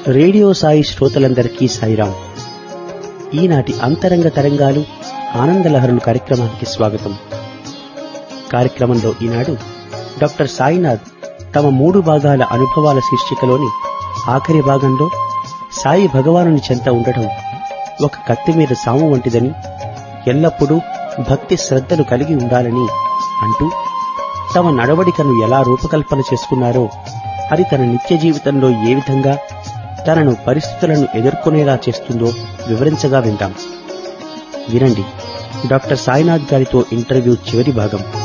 radio Sai శ్రోతలందరికీ సాయిరాం ఈనాటి అంతరంగ తరంగాలు ఆనందలహరులు కార్యక్రమానికి స్వాగతం కార్యక్రమంలో ఈనాడు డాక్టర్ సాయినాథ్ తమ మూడు భాగాల అనుభవాల శీర్షికలోని ఆఖరి భాగంలో సాయి భగవానుని చెంత ఉండటం ఒక కత్తి మీద సాము వంటిదని ఎల్లప్పుడూ భక్తి శ్రద్ధలు కలిగి ఉండాలని అంటూ తమ నడవడికను ఎలా రూపకల్పన చేసుకున్నారో అది తన నిత్య జీవితంలో ఏ విధంగా తనను పరిస్థితులను ఎదుర్కొనేలా చేస్తుందో వివరించగా వింటాం వినండి డాక్టర్ సాయినాథ్ గారితో ఇంటర్వ్యూ చివరి భాగం